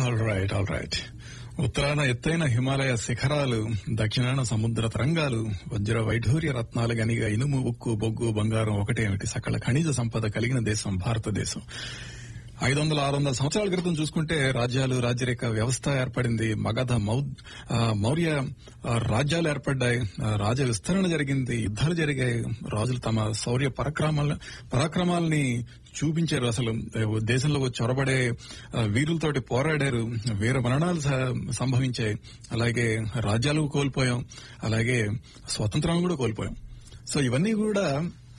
all right all right ఉత్తరాన ఎత్తైన హిమాలయ శిఖరాలు దక్షిణాన సముద్ర తరంగాలు వజ్ర వైఢూర్య రత్నాలు గనిగా ఇనుము ఉక్కు బొగ్గు బంగారం ఒకటేమిటి సకల ఖనిజ సంపద కలిగిన దేశం భారతదేశం ఐదు వందల ఆరు వందల సంవత్సరాల క్రితం చూసుకుంటే రాజ్యాలు రాజ్యరేఖ వ్యవస్థ ఏర్పడింది మగధ మౌ- ఆ, మౌర్య ఆ, రాజ్యాలు ఏర్పడ్డాయి ఆ, రాజ్య విస్తరణ జరిగింది యుద్ధాలు జరిగాయి రాజులు తమ శౌర్య పరాక్రమాల పరాక్రమాలని చూపించారు అసలు ఆ, దేశంలో చొరబడే ఆ, వీరులతోటి పోరాడారు వీర మరణాలు స- సంభవించాయి అలాగే రాజ్యాలు కోల్పోయాం అలాగే స్వతంత్రం కూడా కోల్పోయాం సో ఇవన్నీ కూడా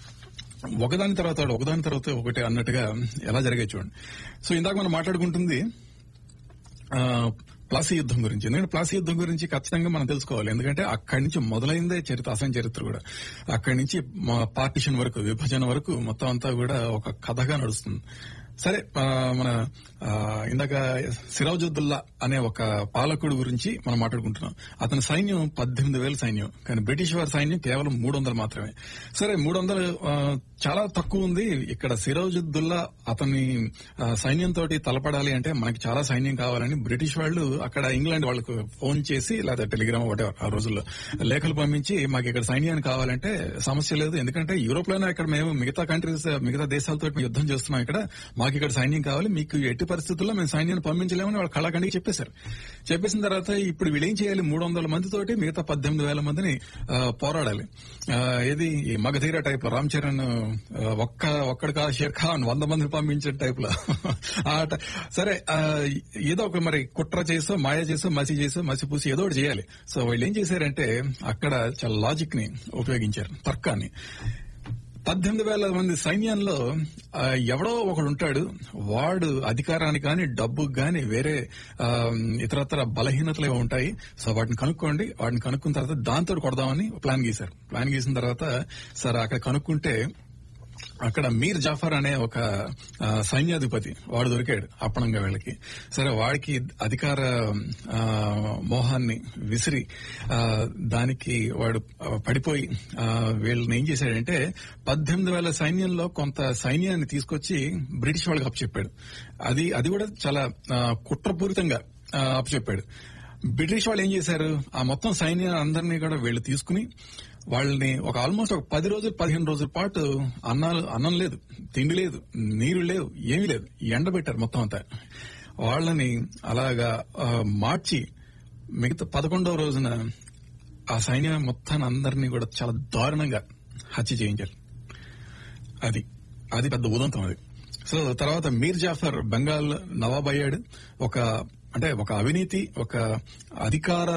ఒకదాని తర్వాత ఒకదాని తర్వాత ఒకటి అన్నట్టుగా ఎలా జరిగాయి చూడండి సో ఇందాక మనం మాట్లాడుకుంటుంది ఆ, ప్లాసీ యుద్ధం గురించి ఎందుకంటే ప్లాసీ యుద్ధం గురించి ఖచ్చితంగా మనం తెలుసుకోవాలి ఎందుకంటే అక్కడి నుంచి మొదలైందే చరిత్ర అసలు చరిత్ర కూడా అక్కడి నుంచి మా పార్టిషన్ వరకు విభజన వరకు మొత్తం అంతా కూడా ఒక కథగా నడుస్తుంది సరే ఆ, మన ఆ, ఇందాక సిరాజుద్దుల్లా అనే ఒక పాలకుడు గురించి మనం మాట్లాడుకుంటున్నాం అతని సైన్యం పద్దెనిమిది వేల సైన్యం కానీ బ్రిటిష్ వారి సైన్యం కేవలం మూడు వందలు మాత్రమే సరే మూడు వందలు ఆ, చాలా తక్కువ ఉంది ఇక్కడ సిరాజుద్దుల్లా అతని ఆ, సైన్యంతో తలపడాలి అంటే మనకి చాలా సైన్యం కావాలని బ్రిటిష్ వాళ్ళు అక్కడ ఇంగ్లాండ్ వాళ్ళకు ఫోన్ చేసి లేదా టెలిగ్రామ్ whatever ఆ రోజుల్లో లేఖలు పంపించి మాకు ఇక్కడ సైన్యాన్ని కావాలంటే సమస్య లేదు ఎందుకంటే యూరోప్ లోనే ఇక్కడ మేము మిగతా కంట్రీస్ మిగతా దేశాలతో మేము యుద్ధం చేస్తున్నాం ఇక్కడ మాకు ఇక్కడ సైన్యం కావాలి మీకు ఎట్టి పరిస్థితుల్లో మేము సైన్యాన్ని పంపించలేమని వాళ్ళు కళాఖండికి చెప్పేశారు చెప్పేసిన తర్వాత ఇప్పుడు వీళ్ళు ఏం చేయాలి మూడు వందల మందితోటి మిగతా పద్దెనిమిది వేల మందిని ఆ, పోరాడాలి ఆ, ఏది ఈ మగధీర టైప్ రామ్ చరణ్ ఆ, ఒక్క ఒక్కడికా షేర్ ఖాన్ వంద మందిని పంపించిన టైప్ లో ఆ ట- సరే ఆ, ఏదో ఒక మరి కుట్ర చేసో మాయ చేసో మసి చేసో మసి పూసి ఏదో ఒకటి చేయాలి సో వీళ్ళు ఏం చేశారంటే అక్కడ చాలా లాజిక్ ని ఉపయోగించారు తర్కాన్ని పద్దెనిమిది వేల మంది సైన్యంలో ఆ, ఎవడో ఒకడు ఉంటాడు వాడు అధికారానికి కానీ డబ్బుకు కానీ వేరే ఆ, ఇతరత్ర బలహీనతలు ఏవో ఉంటాయి సో వాటిని కనుక్కోండి వాటిని కనుక్కున్న తర్వాత దాంతో కొడదామని ప్లాన్ గీశారు ప్లాన్ గీసిన తర్వాత సరే అక్కడ కనుక్కుంటే అక్కడ మీర్ జాఫర్ అనే ఒక ఆ, సైన్యాధిపతి వాడు దొరికాడు అప్పనంగా వీళ్ళకి సరే వాడికి అధికార ఆ, మోహాన్ని విసిరి ఆ, దానికి వాడు ఆ, పడిపోయి ఆ, వీళ్ళని ఏం చేశాడంటే పద్దెనిమిది వేల సైన్యంలో కొంత సైన్యాన్ని తీసుకొచ్చి బ్రిటిష్ వాళ్ళకి అప్పచెప్పాడు అది అది కూడా చాలా ఆ, కుట్రపూరితంగా ఆ, అప్పచెప్పాడు బ్రిటిష్ వాళ్ళు ఏం చేశారు ఆ మొత్తం సైన్యం అందరినీ కూడా వీళ్ళు తీసుకుని వాళ్ళని ఒక ఆల్మోస్ట్ ఒక పది రోజులు పదిహేను రోజుల పాటు అన్నాలు అన్నం లేదు తిండి లేదు నీరు లేవు ఏమీ లేదు ఎండబెట్టారు మొత్తం అంతా వాళ్ళని అలాగా ఆ, మార్చి మిగతా పదకొండవ రోజున ఆ సైన్యం మొత్తాన్ని అందరినీ కూడా చాలా దారుణంగా హత్య చేయించారు అది అది పెద్ద ఉదంతం అది సో తర్వాత మీర్ జాఫర్ బెంగాల్ నవాబ్ అయ్యాడు ఒక అంటే ఒక అవినీతి ఒక అధికార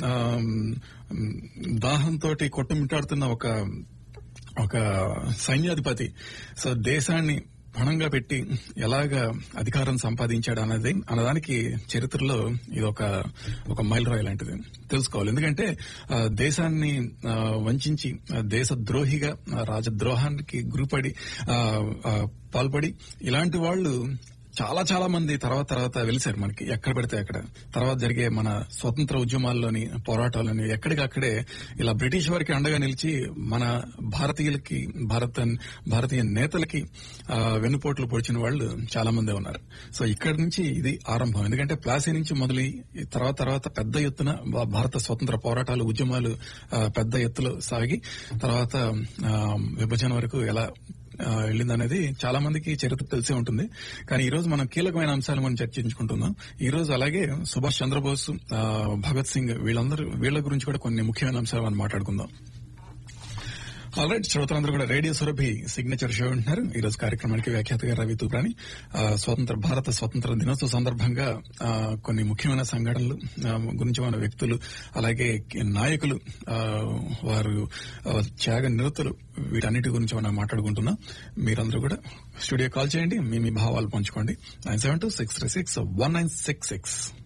దాహంతో కొట్టుమిట్టాడుతున్న ఒక ఒక సైన్యాధిపతి సో దేశాన్ని పణంగా పెట్టి ఎలాగ అధికారం సంపాదించాడు అన్నది అన్నదానికి చరిత్రలో ఇది ఒక ఒక మైలురాయి లాంటిది తెలుసుకోవాలి ఎందుకంటే ఆ, దేశాన్ని ఆ, వంచించి ఆ, దేశ ద్రోహిగా ఆ, రాజద్రోహానికి గురిపడి ఆ, ఆ, పాల్పడి ఇలాంటి వాళ్ళు చాలా చాలా మంది తర్వాత తర్వాత వెలిశారు మనకి ఎక్కడ పెడితే అక్కడ తర్వాత జరిగే మన స్వతంత్ర ఉద్యమాల్లోని పోరాటాలని ఎక్కడికక్కడే ఇలా బ్రిటిష్ వారికి అండగా నిలిచి మన భారతీయులకి భారత భారతీయ నేతలకి ఆ, వెన్నుపోట్లు పొడిచిన వాళ్ళు చాలా మందే ఉన్నారు సో ఇక్కడి నుంచి ఇది ఆరంభం ఎందుకంటే ప్లాసీ నుంచి మొదలై ఈ తర్వాత తర్వాత పెద్ద ఎత్తున భా- భారత స్వతంత్ర పోరాటాలు ఉద్యమాలు ఆ, పెద్ద ఎత్తులో సాగి తర్వాత ఆ, విభజన వరకు ఎలా ఆ, వెళ్ళిందనేది చాలా మందికి చరిత్ర తెలిసే ఉంటుంది కానీ ఈ రోజు మనం కీలకమైన అంశాలు మనం చర్చించుకుంటున్నాం ఈ రోజు అలాగే సుభాష్ చంద్రబోస్ ఆ, భగత్ సింగ్ వీళ్ళందరూ వీళ్ళ గురించి కూడా కొన్ని ముఖ్యమైన అంశాలు మనం మాట్లాడుకుందాం ఆల్రైట్ శ్రోతలందరూ కూడా రేడియో సురభి సిగ్నేచర్ షో ఉంటున్నారు ఈ రోజు కార్యక్రమానికి వ్యాఖ్యాతగా రవి తూప్రాని ఆ, స్వతంత్ర భారత స్వతంత్ర దినోత్సవ సందర్భంగా ఆ, కొన్ని ముఖ్యమైన సంఘటనలు ఆ, గురించి మన వ్యక్తులు అలాగే నాయకులు ఆ, వారు ఆ, త్యాగ నిరతులు వీటన్నిటి గురించి మనం మాట్లాడుకుంటున్నాం మీరందరూ కూడా స్టూడియో కాల్ చేయండి మీ మీ భావాలు పంచుకోండి nine seven two six three six one nine six six